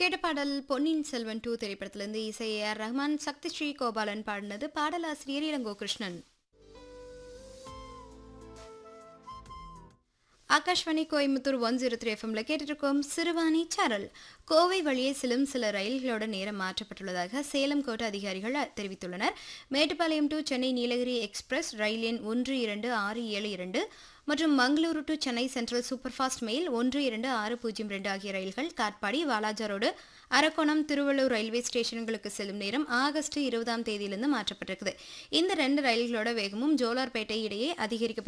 கேட்ட பாடல் பொன்னியின் செல்வன் டூ திரைப்படத்திலிருந்து இசை ஆர் ரஹ்மான் சக்தி ஸ்ரீ கோபாலன் பாடினது பாடலாசிரியர் Ilango Krishnan Akashvani Coimbatore one zero three எஃப்எம்ல கேட்டுருக்கோம் சிறுவாணி சாரல் கோவை வழியே செல்லும் சில ரயில்களோட நேரம் மாற்றப்பட்டுள்ளதாக சேலம் கோட்ட அதிகாரிகள் தெரிவித்துள்ளனர் மேட்டுப்பாளையம் டு சென்னை நீலகிரி எக்ஸ்பிரஸ் ரயில் எண் ஒன்று இரண்டு ஆறு ஏழு இரண்டு மற்றும் Mangaluru to Chennai central superfast mail ஒன்று இரண்டு ஆறு பூஜ்ஜியம் ரெண்டு ஆகிய ரயில்கள் காட்பாடி வாலாஜா ரோடு அரக்கோணம் திருவள்ளூர் ரயில்வே ஸ்டேஷன்களுக்கு செல்லும் நேரம் ஆகஸ்ட் இருபதாம் தேதியிலிருந்து மாற்றப்பட்டிருக்குது இந்த ரெண்டு ரயில்களோட வேகமும் ஜோலார்பேட்டை இடையே அதிகரிக்கப்பட்டு